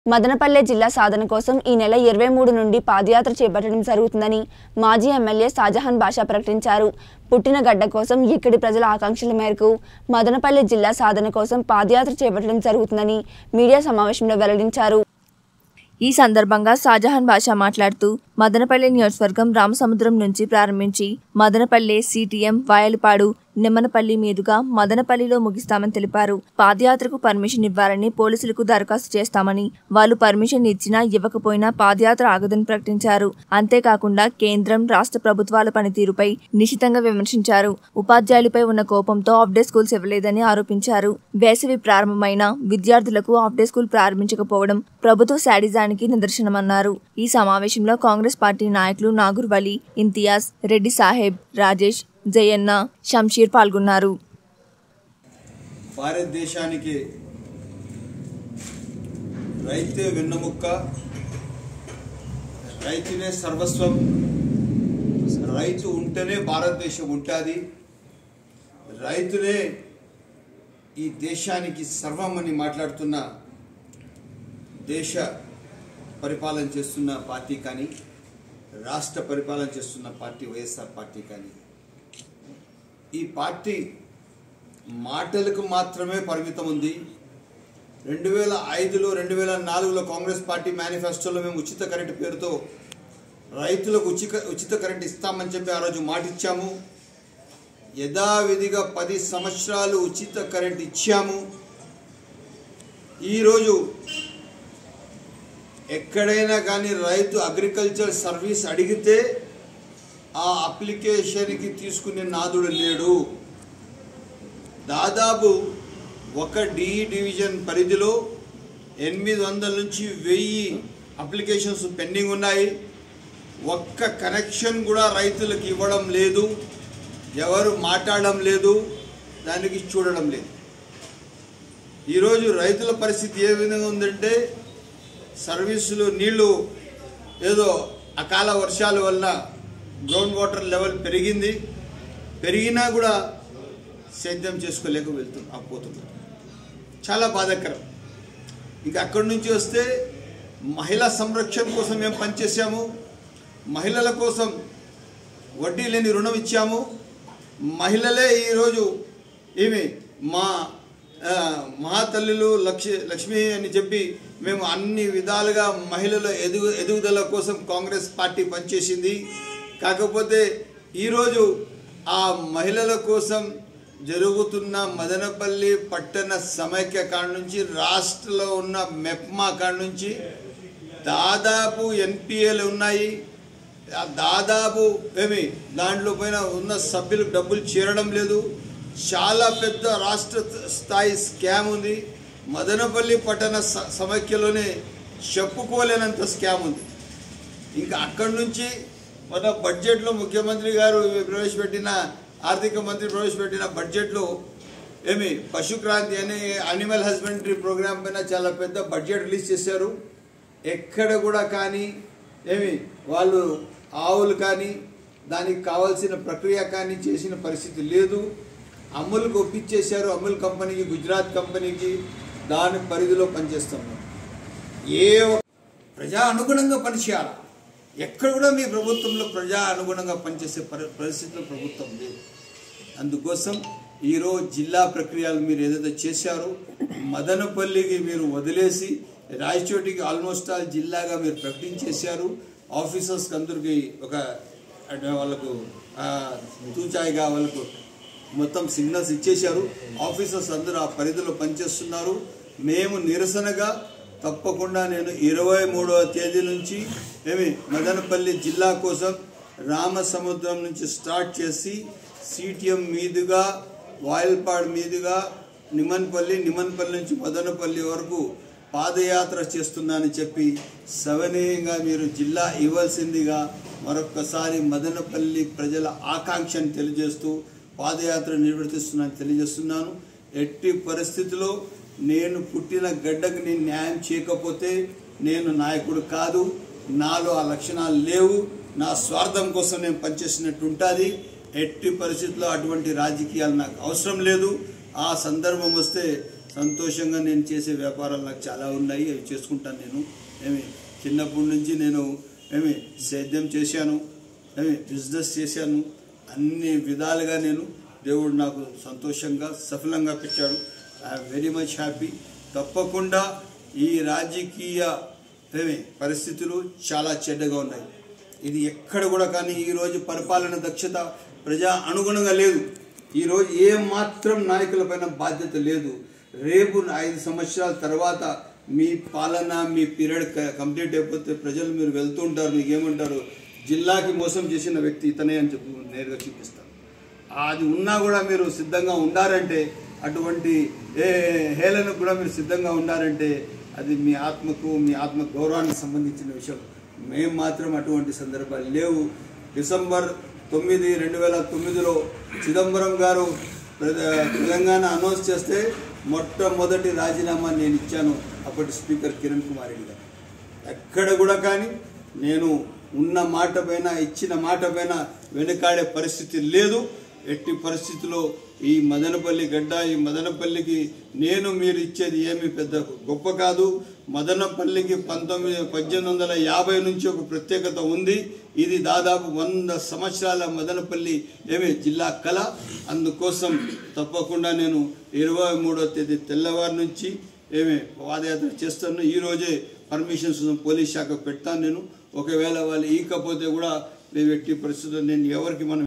మదనపల్లె జిల్లా సాధన కోసం ఈ నెల ఇరవై మూడు నుండి పాదయాత్ర చేపట్టడం జరుగుతుందని మాజీ ఎమ్మెల్యే షాజహాన్ బాషా ప్రకటించారు పుట్టిన గడ్డ కోసం ఇక్కడి ప్రజల ఆకాంక్షల మేరకు మదనపల్లె జిల్లా సాధన కోసం పాదయాత్ర చేపట్టడం జరుగుతుందని మీడియా సమావేశంలో వెల్లడించారు ఈ సందర్భంగా షాజహాన్ బాషా మాట్లాడుతూ మదనపల్లె నియోజకవర్గం రామసముద్రం నుంచి ప్రారంభించి మదనపల్లె సిటిఎం వాయలపాడు నిమ్మనపల్లి మీదుగా మదనపల్లిలో ముగిస్తామని తెలిపారు పాదయాత్రకు పర్మిషన్ ఇవ్వాలని పోలీసులకు దరఖాస్తు చేస్తామని వాళ్ళు పర్మిషన్ ఇచ్చినా ఇవ్వకపోయినా పాదయాత్ర ఆగదని ప్రకటించారు అంతేకాకుండా కేంద్రం రాష్ట్ర ప్రభుత్వాల పనితీరుపై నిశితంగా విమర్శించారు ఉపాధ్యాయులపై ఉన్న కోపంతో ఆఫ్ డే స్కూల్స్ ఇవ్వలేదని ఆరోపించారు వేసవి ప్రారంభమైన విద్యార్థులకు ఆఫ్ డే స్కూల్ ప్రారంభించకపోవడం ప్రభుత్వ శాడిజానికి నిదర్శనమన్నారు ఈ సమావేశంలో కాంగ్రెస్ పార్టీ నాయకులు నాగూర్ వలి ఇంతియాజ్ రెడ్డి సాహెబ్ రాజేష్ జయన్న షంషీర్ పాల్గొన్నారు భారతదేశానికి రైతే వెన్నెముక్క రైతునే సర్వస్వం రైతు ఉంటేనే భారతదేశం ఉంటుంది రైతునే ఈ దేశానికి సర్వం అని మాట్లాడుతున్న దేశ పరిపాలన చేస్తున్న పార్టీ కానీ రాష్ట్ర పరిపాలన చేస్తున్న పార్టీ వైఎస్ఆర్ పార్టీ కానీ ఈ పార్టీ మాటలకు మాత్రమే పరిమితం ఉంది రెండు వేల ఐదులో రెండు వేల నాలుగులో కాంగ్రెస్ పార్టీ మేనిఫెస్టోలో మేము ఉచిత కరెంటు పేరుతో రైతులకు ఉచిత ఉచిత కరెంట్ ఇస్తామని చెప్పి ఆ రోజు మాట ఇచ్చాము యథావిధిగా పది సంవత్సరాలు ఉచిత కరెంట్ ఇచ్చాము ఈరోజు ఎక్కడైనా కానీ రైతు అగ్రికల్చర్ సర్వీస్ అడిగితే ఆ అప్లికేషన్కి తీసుకునే నాదుడు లేడు దాదాపు ఒక డి డివిజన్ పరిధిలో ఎనిమిది వందల నుంచి వెయ్యి అప్లికేషన్స్ పెండింగ్ ఉన్నాయి ఒక్క కనెక్షన్ కూడా రైతులకు ఇవ్వడం లేదు ఎవరు మాట్లాడడం లేదు దానికి చూడడం లేదు ఈరోజు రైతుల పరిస్థితి ఏ విధంగా ఉందంటే సర్వీసులు నీళ్లు ఏదో అకాల వర్షాల వల్ల గ్రౌండ్ వాటర్ లెవెల్ పెరిగింది పెరిగినా కూడా సేద్యం చేసుకోలేక వెళ్తు పోతున్నారు చాలా బాధాకరం ఇంకా అక్కడి నుంచి వస్తే మహిళా సంరక్షణ కోసం మేము పనిచేసాము మహిళల కోసం వడ్డీ లేని రుణం ఇచ్చాము మహిళలే ఈరోజు ఏమి మా ఆ, మహాతల్లులు లక్ష లక్ష్మి అని చెప్పి మేము అన్ని విధాలుగా మహిళల ఎదుగు ఎదుగుదల కోసం కాంగ్రెస్ పార్టీ పనిచేసింది కాకపోతే ఈరోజు ఆ మహిళల కోసం జరుగుతున్న మదనపల్లి పట్టణ సమైక్య కాడ నుంచి రాష్ట్రంలో ఉన్న మెప్మా కాడ నుంచి దాదాపు ఎన్పిఏలు ఉన్నాయి ఆ దాదాపు ఏమి దాంట్లో పైన ఉన్న సభ్యులకు డబ్బులు చేరడం లేదు చాలా పెద్ద రాష్ట్ర స్థాయి స్కామ్ ఉంది మదనపల్లి పట్టణ స- సమైక్యలోనే చెప్పుకోలేనంత స్కామ్ ఉంది ఇంకా అక్కడి నుంచి మన బడ్జెట్లో ముఖ్యమంత్రి గారు ప్రవేశపెట్టిన ఆర్థిక మంత్రి ప్రవేశపెట్టిన బడ్జెట్లో ఏమి పశుక్రాంతి అనే అనిమల్ హస్బెండరీ ప్రోగ్రామ్ పైన చాలా పెద్ద బడ్జెట్ రిలీజ్ చేశారు ఎక్కడ కూడా కానీ ఏమి వాళ్ళు ఆవులు కానీ దానికి కావాల్సిన ప్రక్రియ కానీ చేసిన పరిస్థితి లేదు అమూల్కి ఒప్పించేశారు అమూల్ కంపెనీకి గుజరాత్ కంపెనీకి దాని పరిధిలో పనిచేస్తున్నాం ఏ ఒక్క ప్రజా అనుగుణంగా పనిచేయాలి ఎక్కడ కూడా మీ ప్రభుత్వంలో ప్రజా అనుగుణంగా పనిచేసే పరి- పరిస్థితిలో ప్రభుత్వం లేదు అందుకోసం ఈరోజు జిల్లా ప్రక్రియలు మీరు ఏదైతే చేశారో మదనపల్లికి మీరు వదిలేసి రాయచోటికి ఆల్మోస్ట్ ఆల్ జిల్లాగా మీరు ప్రకటించేశారు ఆఫీసర్స్కి అందరికి ఒక అంటే వాళ్ళకు ఆ, తూచాయిగా వాళ్ళకు మొత్తం సిగ్నల్స్ ఇచ్చేశారు ఆఫీసర్స్ అందరూ ఆ పరిధిలో పనిచేస్తున్నారు మేము నిరసనగా తప్పకుండా నేను ఇరవై మూడవ తేదీ నుంచి ఏమి మదనపల్లి జిల్లా కోసం రామసముద్రం నుంచి స్టార్ట్ చేసి సిటిఎం మీదుగా వాయిల్పాడ్ మీదుగా నిమన్పల్లి నిమన్పల్లి నుంచి మదనపల్లి వరకు పాదయాత్ర చేస్తున్నానని చెప్పి సవనీయంగా మీరు జిల్లా ఇవ్వాల్సిందిగా మరొక్కసారి మదనపల్లి ప్రజల ఆకాంక్షను తెలియజేస్తూ పాదయాత్ర నిర్వర్తిస్తున్నానని తెలియజేస్తున్నాను ఎట్టి పరిస్థితిలో నేను పుట్టిన గడ్డకు నేను న్యాయం చేయకపోతే నేను నాయకుడు కాదు నాలో ఆ లక్షణాలు లేవు నా స్వార్థం కోసం నేను పనిచేసినట్టు ఉంటుంది ఎట్టి పరిస్థితుల్లో అటువంటి రాజకీయాలు నాకు అవసరం లేదు ఆ సందర్భం వస్తే సంతోషంగా నేను చేసే వ్యాపారాలు నాకు చాలా ఉన్నాయి అవి చేసుకుంటాను నేను ఏమి చిన్నప్పటి నుంచి నేను ఏమి సేద్యం చేశాను ఏమి బిజినెస్ చేశాను అన్ని విధాలుగా నేను దేవుడు నాకు సంతోషంగా సఫలంగా పెట్టాడు ఐఎమ్ వెరీ మచ్ హ్యాపీ తప్పకుండా ఈ రాజకీయ ఏమి పరిస్థితులు చాలా చెడ్డగా ఉన్నాయి ఇది ఎక్కడ కూడా కానీ ఈరోజు పరిపాలన దక్షత ప్రజా అనుగుణంగా లేదు ఈరోజు ఏ మాత్రం నాయకులపైన బాధ్యత లేదు రేపు ఐదు సంవత్సరాల తర్వాత మీ పాలన మీ పీరియడ్ క- కంప్లీట్ అయిపోతే ప్రజలు మీరు వెళ్తుంటారు మీకు ఏమంటారు జిల్లాకి మోసం చేసిన వ్యక్తి ఇతనే అని చెప్పి నేరుగా చూపిస్తారు అది ఉన్నా కూడా మీరు సిద్ధంగా ఉండారంటే అటువంటి ఏ హేళనకు కూడా మీరు సిద్ధంగా ఉండారంటే అది మీ ఆత్మకు మీ ఆత్మ గౌరవానికి సంబంధించిన విషయం మేము మాత్రం అటువంటి సందర్భాలు లేవు డిసెంబర్ తొమ్మిది రెండు వేల తొమ్మిదిలో చిదంబరం గారు ప్ర- తెలంగాణ అనౌన్స్ చేస్తే మొట్టమొదటి రాజీనామా నేను ఇచ్చాను అప్పటి స్పీకర్ కిరణ్ కుమార్ రెడ్డి గారు ఎక్కడ కూడా కానీ నేను ఉన్న మాట పైన ఇచ్చిన మాట పైన వెనుకాడే పరిస్థితి లేదు ఎట్టి పరిస్థితిలో ఈ మదనపల్లి గడ్డ ఈ మదనపల్లికి నేను మీరు ఇచ్చేది ఏమి పెద్ద గొప్ప కాదు మదనపల్లికి పంతొమ్మిది పద్దెనిమిది వందల యాభై నుంచి ఒక ప్రత్యేకత ఉంది ఇది దాదాపు వంద సంవత్సరాల మదనపల్లి ఏమి జిల్లా కళ అందుకోసం తప్పకుండా నేను ఇరవై మూడో తేదీ తెల్లవారి నుంచి ఏమి పాదయాత్ర చేస్తాను ఈ రోజే పర్మిషన్స్ పోలీస్ శాఖ పెడతాను నేను ఒకవేళ వాళ్ళు ఈకపోతే కూడా మేము ఎట్టి పరిస్థితుల్లో నేను ఎవరికి మనం